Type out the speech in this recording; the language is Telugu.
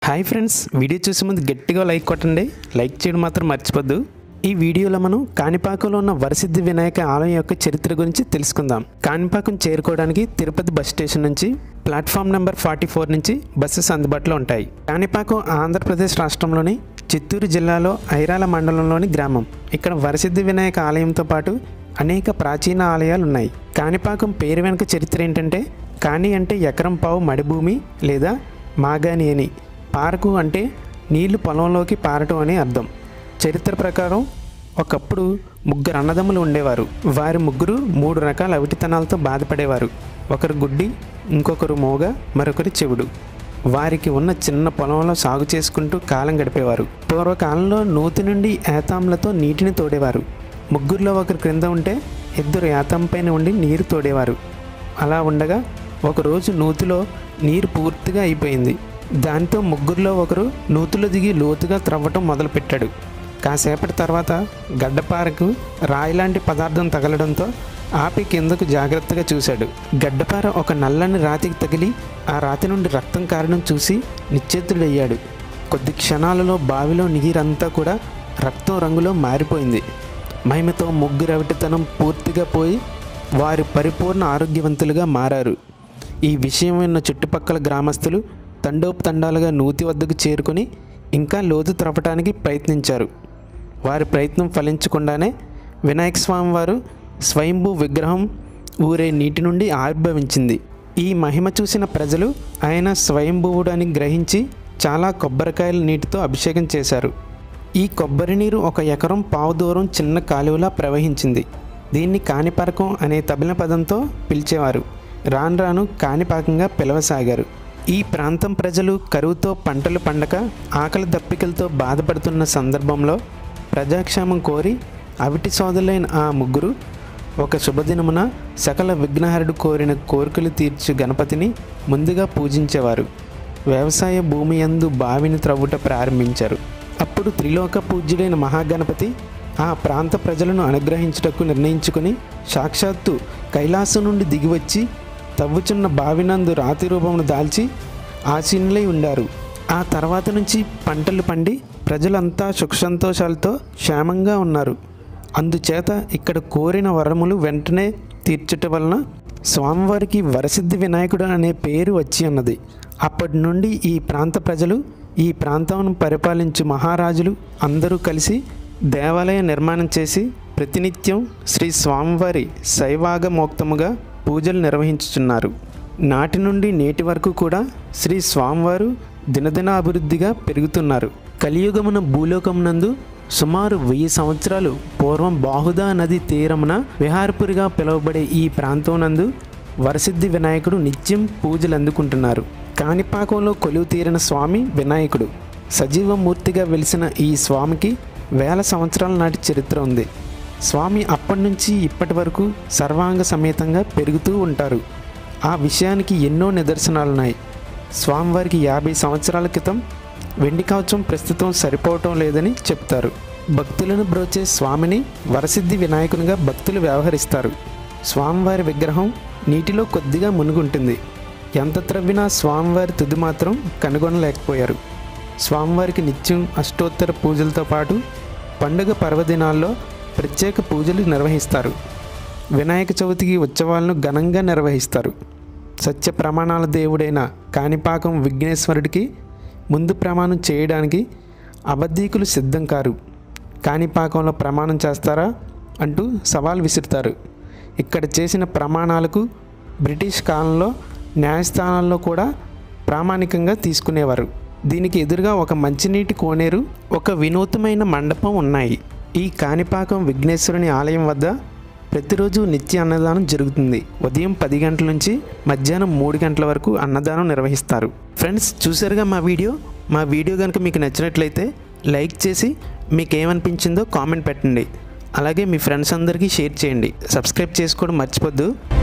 హాయ్ ఫ్రెండ్స్ వీడియో చూసే ముందు గట్టిగా లైక్ కొట్టండి లైక్ చేయడం మాత్రం మర్చిపోద్దు ఈ వీడియోలో మనం కాణిపాకంలో ఉన్న వరసిద్ధి వినాయక ఆలయం యొక్క చరిత్ర గురించి తెలుసుకుందాం కాణిపాకం చేరుకోవడానికి తిరుపతి బస్ స్టేషన్ నుంచి ప్లాట్ఫామ్ నెంబర్ ఫార్టీ ఫోర్ నుంచి బస్సెస్ అందుబాటులో ఉంటాయి కాణిపాకం ఆంధ్రప్రదేశ్ రాష్ట్రంలోని చిత్తూరు జిల్లాలో ఐరాల మండలంలోని గ్రామం ఇక్కడ వరసిద్ధి వినాయక ఆలయంతో పాటు అనేక ప్రాచీన ఆలయాలు ఉన్నాయి కాణిపాకం పేరు వెనుక చరిత్ర ఏంటంటే కాణి అంటే ఎకరం పావు మడిభూమి లేదా మాగాని అని పారకు అంటే నీళ్లు పొలంలోకి పారటం అని అర్థం చరిత్ర ప్రకారం ఒకప్పుడు ముగ్గురు అన్నదమ్ములు ఉండేవారు వారి ముగ్గురు మూడు రకాల అవిటితనాలతో బాధపడేవారు ఒకరు గుడ్డి ఇంకొకరు మోగ మరొకరు చెవుడు వారికి ఉన్న చిన్న పొలంలో సాగు చేసుకుంటూ కాలం గడిపేవారు పూర్వకాలంలో నూతి నుండి ఏతాంలతో నీటిని తోడేవారు ముగ్గురులో ఒకరు క్రింద ఉంటే ఇద్దరు ఏతంపైన ఉండి నీరు తోడేవారు అలా ఉండగా ఒకరోజు నూతిలో నీరు పూర్తిగా అయిపోయింది దాంతో ముగ్గురులో ఒకరు నూతిలో దిగి లోతుగా త్రవ్వటం మొదలుపెట్టాడు కాసేపటి తర్వాత గడ్డపారకు రాయిలాంటి పదార్థం తగలడంతో ఆపి కిందకు జాగ్రత్తగా చూశాడు గడ్డపార ఒక నల్లని రాతికి తగిలి ఆ రాతి నుండి రక్తం కారడం చూసి నిశ్చేతుడయ్యాడు కొద్ది క్షణాలలో బావిలో నీరంతా కూడా రక్తం రంగులో మారిపోయింది మహిమతో ముగ్గురు అవిటితనం పూర్తిగా పోయి వారు పరిపూర్ణ ఆరోగ్యవంతులుగా మారారు ఈ విషయం విన్న చుట్టుపక్కల గ్రామస్తులు తండోపతండాలుగా నూతి వద్దకు చేరుకొని ఇంకా లోతు త్రవ్వటానికి ప్రయత్నించారు వారి ప్రయత్నం ఫలించకుండానే వినాయక స్వామి వారు స్వయంభూ విగ్రహం ఊరే నీటి నుండి ఆవిర్భవించింది ఈ మహిమ చూసిన ప్రజలు ఆయన స్వయంభువుడు అని గ్రహించి చాలా కొబ్బరికాయల నీటితో అభిషేకం చేశారు ఈ కొబ్బరి నీరు ఒక ఎకరం పావు దూరం చిన్న కాలువలా ప్రవహించింది దీన్ని కాణిపాకం అనే తమిళ పదంతో పిలిచేవారు రాను రాను కాణిపాకంగా పిలవసాగారు ఈ ప్రాంతం ప్రజలు కరువుతో పంటలు పండక ఆకలి దప్పికలతో బాధపడుతున్న సందర్భంలో ప్రజాక్షేమం కోరి అవిటి సోదరులైన ఆ ముగ్గురు ఒక శుభదినమున సకల విఘ్నహరుడు కోరిన కోరికలు తీర్చు గణపతిని ముందుగా పూజించేవారు వ్యవసాయ భూమి యందు బావిని త్రవ్వుట ప్రారంభించారు అప్పుడు త్రిలోక పూజ్యుడైన మహాగణపతి ఆ ప్రాంత ప్రజలను అనుగ్రహించుటకు నిర్ణయించుకుని సాక్షాత్తు కైలాసం నుండి దిగివచ్చి తవ్వుచున్న బావినందు రాతి రూపమును దాల్చి ఆసీనులై ఉండారు ఆ తర్వాత నుంచి పంటలు పండి ప్రజలంతా సుఖ సంతోషాలతో క్షేమంగా ఉన్నారు అందుచేత ఇక్కడ కోరిన వరములు వెంటనే తీర్చుట వలన స్వామివారికి వరసిద్ధి వినాయకుడు అనే పేరు వచ్చి ఉన్నది అప్పటి నుండి ఈ ప్రాంత ప్రజలు ఈ ప్రాంతం పరిపాలించు మహారాజులు అందరూ కలిసి దేవాలయ నిర్మాణం చేసి ప్రతినిత్యం శ్రీ స్వామివారి శైవాగమోక్తముగా పూజలు నిర్వహించుచున్నారు నాటి నుండి నేటి వరకు కూడా శ్రీ స్వామివారు దినదిన అభివృద్ధిగా పెరుగుతున్నారు కలియుగమున భూలోకమునందు సుమారు వెయ్యి సంవత్సరాలు పూర్వం బాహుదా నది తీరమున విహారపురిగా పిలువబడే ఈ ప్రాంతం నందు వరసిద్ధి వినాయకుడు నిత్యం పూజలు అందుకుంటున్నారు కాణిపాకంలో కొలువు తీరిన స్వామి వినాయకుడు సజీవమూర్తిగా వెలిసిన ఈ స్వామికి వేల సంవత్సరాల నాటి చరిత్ర ఉంది స్వామి అప్పటి నుంచి ఇప్పటి వరకు సర్వాంగ సమేతంగా పెరుగుతూ ఉంటారు ఆ విషయానికి ఎన్నో నిదర్శనాలున్నాయి స్వామివారికి యాభై సంవత్సరాల క్రితం వెండి కవచం ప్రస్తుతం సరిపోవటం లేదని చెప్తారు భక్తులను బ్రోచే స్వామిని వరసిద్ధి వినాయకునిగా భక్తులు వ్యవహరిస్తారు స్వామివారి విగ్రహం నీటిలో కొద్దిగా మునుగుంటుంది ఎంత త్రవ్వినా స్వామివారి తుది మాత్రం కనుగొనలేకపోయారు స్వామివారికి నిత్యం అష్టోత్తర పూజలతో పాటు పండుగ పర్వదినాల్లో ప్రత్యేక పూజలు నిర్వహిస్తారు వినాయక చవితికి ఉత్సవాలను ఘనంగా నిర్వహిస్తారు సత్య ప్రమాణాల దేవుడైన కాణిపాకం విఘ్నేశ్వరుడికి ముందు ప్రమాణం చేయడానికి అబద్ధీకులు సిద్ధం కారు కాణిపాకంలో ప్రమాణం చేస్తారా అంటూ సవాల్ విసురుతారు ఇక్కడ చేసిన ప్రమాణాలకు బ్రిటిష్ కాలంలో న్యాయస్థానాల్లో కూడా ప్రామాణికంగా తీసుకునేవారు దీనికి ఎదురుగా ఒక మంచినీటి కోనేరు ఒక వినూతమైన మండపం ఉన్నాయి ఈ కాణిపాకం విఘ్నేశ్వరుని ఆలయం వద్ద ప్రతిరోజు నిత్య అన్నదానం జరుగుతుంది ఉదయం పది గంటల నుంచి మధ్యాహ్నం మూడు గంటల వరకు అన్నదానం నిర్వహిస్తారు ఫ్రెండ్స్ చూసారుగా మా వీడియో మా వీడియో కనుక మీకు నచ్చినట్లయితే లైక్ చేసి మీకు ఏమనిపించిందో కామెంట్ పెట్టండి అలాగే మీ ఫ్రెండ్స్ అందరికీ షేర్ చేయండి సబ్స్క్రైబ్ చేసుకోవడం మర్చిపోద్దు